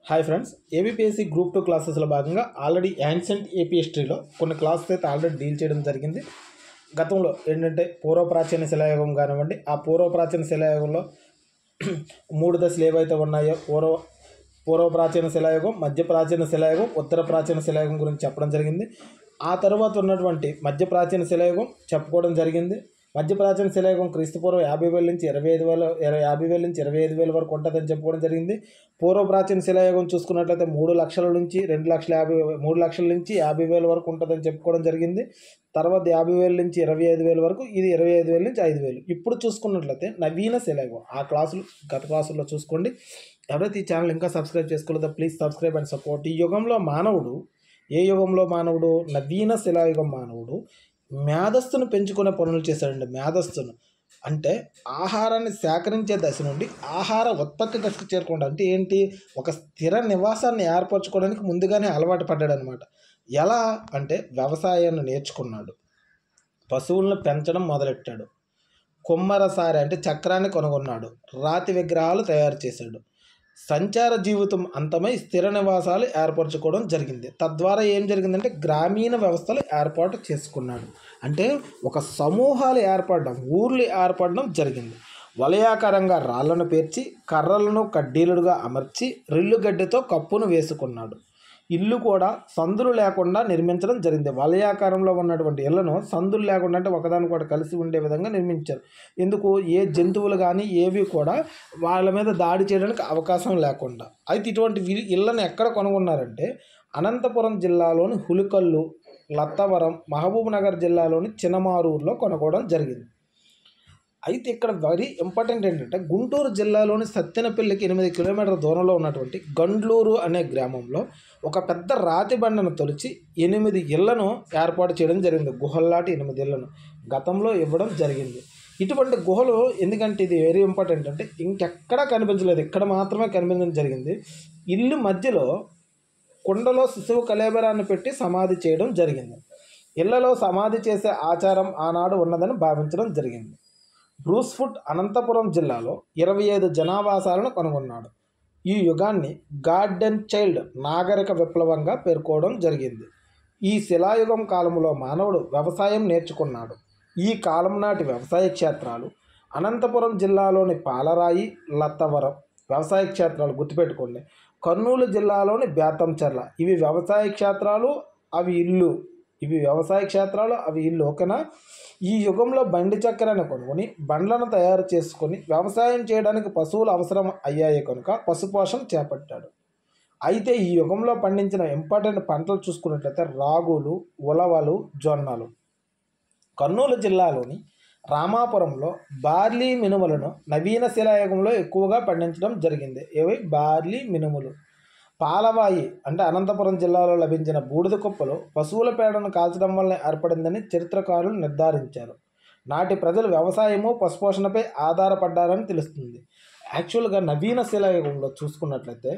hi friends APPSC group two క్లాసెస్లో భాగంగా already ancient AP హిస్టరీలో కొన్ని క్లాసెస్ అయితే ఆల్రెడీ డీల్ చేయడం జరిగింది గతంలో ఏంటంటే పూర్వ ప్రాచీన శిలాయుగం కానివ్వండి ఆ పూర్వ ప్రాచీన శిలాయుగంలో మూడు దశలు ఏవైతే ఉన్నాయో పూర్వ పూర్వ ప్రాచీన శిలాయుగం మధ్య ప్రాచీన శిలాయుగం ఉత్తర ప్రాచీన శిలాయుగం గురించి చెప్పడం జరిగింది ఆ తర్వాత ఉన్నటువంటి మధ్య ప్రాచీన శిలాయుగం చెప్పుకోవడం జరిగింది మధ్య ప్రాచీన శిలాయుగం క్రీస్తుపూర్వం యాభై వేల నుంచి ఇరవై ఐదు వేల ఇరవై యాభై వేల నుంచి ఇరవై ఐదు వేల వరకు ఉంటుందని చెప్పుకోవడం జరిగింది పూర్వ ప్రాచీన శిలాయుగం చూసుకున్నట్లయితే మూడు లక్షల నుంచి రెండు లక్షల యాభై మూడు లక్షల నుంచి యాభై వేల వరకు ఉంటుందని చెప్పుకోవడం జరిగింది తర్వాత యాభై వేల నుంచి ఇరవై ఐదు వేల వరకు ఇది ఇరవై ఐదు వేల నుంచి ఐదు వేలు ఇప్పుడు చూసుకున్నట్లయితే నవీన శిలాయుగం ఆ క్లాసులు గత క్లాసుల్లో చూసుకోండి ఎవరైతే ఈ ఛానల్ ఇంకా సబ్స్క్రైబ్ చేసుకోలేదో ప్లీజ్ సబ్స్క్రైబ్ అండ్ సపోర్ట్ ఈ యుగంలో మానవుడు ఏ యుగంలో మానవుడు నవీన శిలాయుగం మానవుడు మేధస్సును పెంచుకునే పనులు చేశాడండి మేధస్సును అంటే ఆహారాన్ని సేకరించే దశ నుండి ఆహార ఉత్పత్తి దశకు చేరుకోవడం అంటే ఏంటి ఒక స్థిర నివాసాన్ని ఏర్పరచుకోవడానికి ముందుగానే అలవాటు పడ్డాడు అనమాట ఎలా అంటే వ్యవసాయాన్ని నేర్చుకున్నాడు పశువులను పెంచడం మొదలెట్టాడు కుమ్మరసారి అంటే చక్రాన్ని కొనుగొన్నాడు రాతి విగ్రహాలు తయారు చేశాడు సంచార జీవితం అంతమై స్థిర నివాసాలు ఏర్పరచుకోవడం జరిగింది తద్వారా ఏం జరిగిందంటే గ్రామీణ వ్యవస్థలు ఏర్పాటు చేసుకున్నాడు అంటే ఒక సమూహాలు ఏర్పడడం ఊర్లు ఏర్పడడం జరిగింది వలయాకారంగా రాళ్లను పేర్చి కర్రలను కడ్డీలుగా అమర్చి రిల్లుగడ్డతో కప్పును వేసుకున్నాడు ఇల్లు కూడా సందులు లేకుండా నిర్మించడం జరిగింది వలయాకారంలో ఉన్నటువంటి ఇళ్లను సందులు లేకుండా అంటే ఒకదానికొకటి కలిసి ఉండే విధంగా నిర్మించారు ఎందుకు ఏ జంతువులు కానీ ఏవి కూడా వాళ్ళ మీద దాడి చేయడానికి అవకాశం లేకుండా అయితే ఇటువంటి వి- ఇళ్లను ఎక్కడ కొనుగొన్నారంటే అనంతపురం జిల్లాలోని హులికల్లు లత్తవరం మహబూబ్ నగర్ జిల్లాలోని చినమారూరులో కొనుక్కోవడం జరిగింది అయితే ఇక్కడ వెరీ ఇంపార్టెంట్ ఏంటంటే గుంటూరు జిల్లాలోని సత్తెనపల్లికి ఎనిమిది కిలోమీటర్ల దూరంలో ఉన్నటువంటి గండ్లూరు అనే గ్రామంలో ఒక పెద్ద రాతి బండను తొలిచి ఎనిమిది ఇళ్లను ఏర్పాటు చేయడం జరిగింది గుహల్లాంటి ఎనిమిది ఇళ్లను గతంలో ఇవ్వడం జరిగింది ఇటువంటి గుహలు ఎందుకంటే ఇది వెరీ ఇంపార్టెంట్ అంటే ఇంకెక్కడా కనిపించలేదు ఇక్కడ మాత్రమే కనిపించడం జరిగింది ఇల్లు మధ్యలో కుండలో శిశువు కలేబరాన్ని పెట్టి సమాధి చేయడం జరిగింది ఇళ్లలో సమాధి చేసే ఆచారం ఆనాడు ఉన్నదని భావించడం జరిగింది బ్రూస్ఫుట్ అనంతపురం జిల్లాలో ఇరవై ఐదు జనావాసాలను కనుగొన్నాడు ఈ యుగాన్ని గార్డెన్ చైల్డ్ నాగరిక విప్లవంగా పేర్కోవడం జరిగింది ఈ శిలాయుగం కాలంలో మానవుడు వ్యవసాయం నేర్చుకున్నాడు ఈ కాలం నాటి వ్యవసాయ క్షేత్రాలు అనంతపురం జిల్లాలోని పాలరాయి లత్తవరం వ్యవసాయ క్షేత్రాలు గుర్తుపెట్టుకోండి కర్నూలు జిల్లాలోని బేతంచెర్ల ఇవి వ్యవసాయ క్షేత్రాలు అవి ఇల్లు ఇవి వ్యవసాయ క్షేత్రాలు అవి ఇల్లు ఓకేనా ఈ యుగంలో బండి చక్రాన్ని కొనుక్కొని బండ్లను తయారు చేసుకొని వ్యవసాయం చేయడానికి పశువులు అవసరం అయ్యాయి కనుక పశుపోషణ చేపట్టాడు అయితే ఈ యుగంలో పండించిన ఇంపార్టెంట్ పంటలు చూసుకున్నట్లయితే రాగులు ఉలవలు జొన్నలు కర్నూలు జిల్లాలోని రామాపురంలో బార్లీ మినుములను నవీన శిలాయుగంలో ఎక్కువగా పండించడం జరిగింది ఇవి బార్లీ మినుములు పాలవాయి అంటే అనంతపురం జిల్లాలో లభించిన బూడిద కుప్పలు పశువుల పేడను కాల్చడం వల్ల ఏర్పడిందని చరిత్రకారులు నిర్ధారించారు నాటి ప్రజలు వ్యవసాయము పశుపోషణపై ఆధారపడ్డారని తెలుస్తుంది యాక్చువల్గా నవీన శిలాయుగంలో చూసుకున్నట్లయితే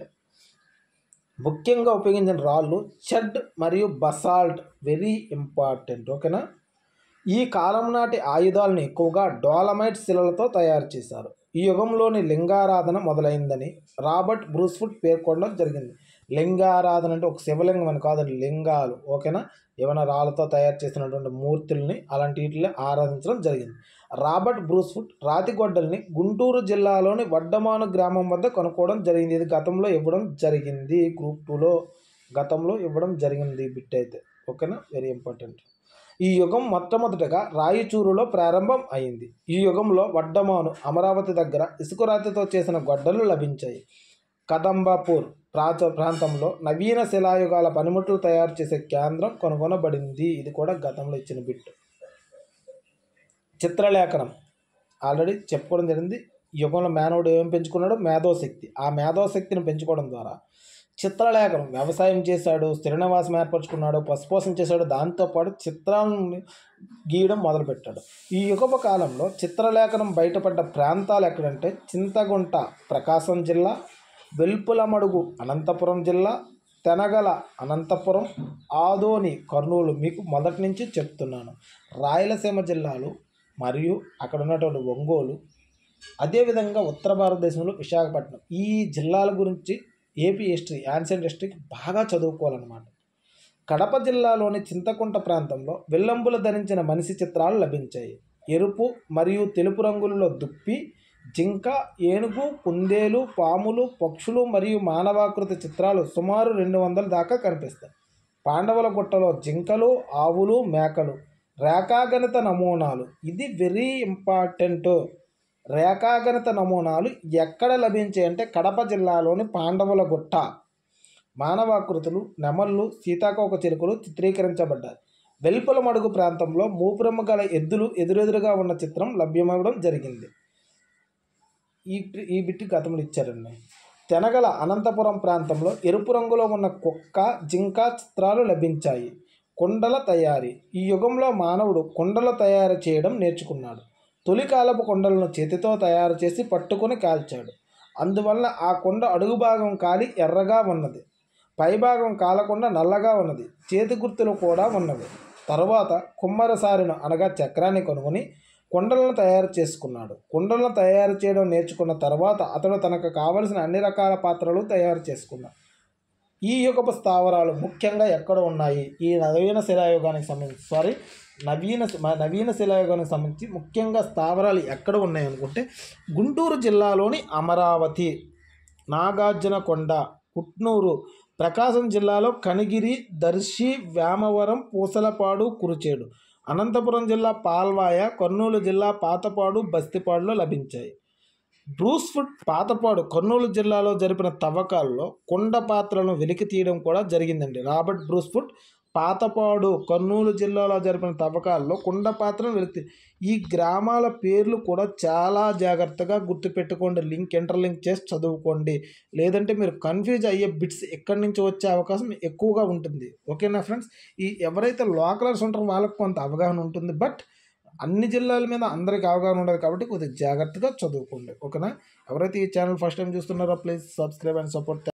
ముఖ్యంగా ఉపయోగించిన రాళ్ళు చెడ్ మరియు బసాల్ట్ వెరీ ఇంపార్టెంట్ ఓకేనా ఈ కాలం నాటి ఆయుధాలను ఎక్కువగా డోలమైట్ శిలలతో తయారు చేశారు ఈ యుగంలోని లింగారాధన మొదలైందని రాబర్ట్ బ్రూస్ఫుట్ పేర్కొనడం జరిగింది లింగారాధన అంటే ఒక శివలింగం అని కాదండి లింగాలు ఓకేనా ఏమైనా రాళ్ళతో తయారు చేసినటువంటి మూర్తుల్ని అలాంటి వీటిని ఆరాధించడం జరిగింది రాబర్ట్ బ్రూస్ఫుట్ రాతిగొడ్డల్ని గుంటూరు జిల్లాలోని వడ్డమాను గ్రామం వద్ద కొనుక్కోవడం జరిగింది ఇది గతంలో ఇవ్వడం జరిగింది గ్రూప్ టూలో గతంలో ఇవ్వడం జరిగింది ఈ బిట్ అయితే ఓకేనా వెరీ ఇంపార్టెంట్ ఈ యుగం మొట్టమొదటగా రాయిచూరులో ప్రారంభం అయింది ఈ యుగంలో వడ్డమాను అమరావతి దగ్గర ఇసుకరాతితో చేసిన గొడ్డలు లభించాయి కదంబాపూర్ ప్రాంత ప్రాంతంలో నవీన శిలాయుగాల పనిముట్లు తయారు చేసే కేంద్రం కనుగొనబడింది ఇది కూడా గతంలో ఇచ్చిన బిట్ చిత్రలేఖనం ఆల్రెడీ చెప్పుకోవడం జరిగింది ఈ యుగంలో మానవుడు ఏం పెంచుకున్నాడు మేధోశక్తి ఆ మేధోశక్తిని పెంచుకోవడం ద్వారా చిత్రలేఖనం వ్యవసాయం చేశాడు స్థిర నివాసం ఏర్పరచుకున్నాడు పశుపోషణ చేశాడు దాంతోపాటు చిత్రాలను గీయడం మొదలుపెట్టాడు ఈ యుగపు కాలంలో చిత్రలేఖనం బయటపడ్డ ప్రాంతాలు ఎక్కడంటే చింతగుంట ప్రకాశం జిల్లా వెల్పులమడుగు అనంతపురం జిల్లా తెనగల అనంతపురం ఆదోని కర్నూలు మీకు మొదటి నుంచి చెప్తున్నాను రాయలసీమ జిల్లాలు మరియు అక్కడ ఉన్నటువంటి ఒంగోలు అదేవిధంగా ఉత్తర భారతదేశంలో విశాఖపట్నం ఈ జిల్లాల గురించి ఏపీ హిస్టరీ యాన్సెంట్ హిస్టరీకి బాగా చదువుకోవాలన్నమాట కడప జిల్లాలోని చింతకుంట ప్రాంతంలో విల్లంబులు ధరించిన మనిషి చిత్రాలు లభించాయి ఎరుపు మరియు తెలుపు రంగులలో దుప్పి జింక ఏనుగు కుందేలు పాములు పక్షులు మరియు మానవాకృతి చిత్రాలు సుమారు రెండు వందల దాకా కనిపిస్తాయి పాండవుల గుట్టలో జింకలు ఆవులు మేకలు రేఖాగణిత నమూనాలు ఇది వెరీ ఇంపార్టెంట్ రేఖాగణిత నమూనాలు ఎక్కడ లభించాయి అంటే కడప జిల్లాలోని పాండవుల గుట్ట మానవాకృతులు నెమళ్ళు సీతాకోక చిలుకలు చిత్రీకరించబడ్డాయి వెల్పుల మడుగు ప్రాంతంలో మూపురమ్మ గల ఎద్దులు ఎదురెదురుగా ఉన్న చిత్రం లభ్యమవడం జరిగింది ఈ ఈ బిట్టి గతంలో ఇచ్చారండి తెనగల అనంతపురం ప్రాంతంలో ఎరుపు రంగులో ఉన్న కుక్క జింక చిత్రాలు లభించాయి కుండల తయారీ ఈ యుగంలో మానవుడు కుండలు తయారు చేయడం నేర్చుకున్నాడు తొలి కాలపు కుండలను చేతితో తయారు చేసి పట్టుకొని కాల్చాడు అందువల్ల ఆ కుండ అడుగు భాగం కాలి ఎర్రగా ఉన్నది పైభాగం కాలకుండా నల్లగా ఉన్నది చేతి గుర్తులు కూడా ఉన్నవి తర్వాత కుమ్మరసారిను అనగా చక్రాన్ని కొనుగొని కుండలను తయారు చేసుకున్నాడు కుండలను తయారు చేయడం నేర్చుకున్న తర్వాత అతడు తనకు కావలసిన అన్ని రకాల పాత్రలు తయారు చేసుకున్నాడు ఈ యుగపు స్థావరాలు ముఖ్యంగా ఎక్కడ ఉన్నాయి ఈ నవీన శిలాయుగానికి సంబంధించి సారీ నవీన మ- నవీన శిలాయుగానికి సంబంధించి ముఖ్యంగా స్థావరాలు ఎక్కడ ఉన్నాయి అనుకుంటే గుంటూరు జిల్లాలోని అమరావతి నాగార్జునకొండ కుట్నూరు ప్రకాశం జిల్లాలో కనిగిరి దర్శి వేమవరం పూసలపాడు కురుచేడు అనంతపురం జిల్లా పాల్వాయ కర్నూలు జిల్లా పాతపాడు బస్తిపాడులో లభించాయి బ్రూస్ఫుడ్ పాతపాడు కర్నూలు జిల్లాలో జరిపిన తవ్వకాల్లో కుండ పాత్రలను వెలికి తీయడం కూడా జరిగిందండి రాబర్ట్ బ్రూస్ఫుడ్ పాతపాడు కర్నూలు జిల్లాలో జరిపిన తవ్వకాల్లో కుండ పాత్రను వెలికి ఈ గ్రామాల పేర్లు కూడా చాలా జాగ్రత్తగా గుర్తుపెట్టుకోండి లింక్ ఇంటర్లింక్ చేసి చదువుకోండి లేదంటే మీరు కన్ఫ్యూజ్ అయ్యే బిట్స్ ఎక్కడి నుంచి వచ్చే అవకాశం ఎక్కువగా ఉంటుంది ఓకేనా ఫ్రెండ్స్ ఈ ఎవరైతే లోకలర్స్ ఉంటారో వాళ్ళకి కొంత అవగాహన ఉంటుంది బట్ అన్ని జిల్లాల మీద అందరికి అవగాహన ఉండదు కాబట్టి కొద్దిగా జాగ్రత్తగా చదువుకోండి ఓకేనా ఎవరైతే ఈ ఛానల్ ఫస్ట్ టైం చూస్తున్నారో ప్లీజ్ సబ్స్క్రైబ్ అండ్ సపోర్ట్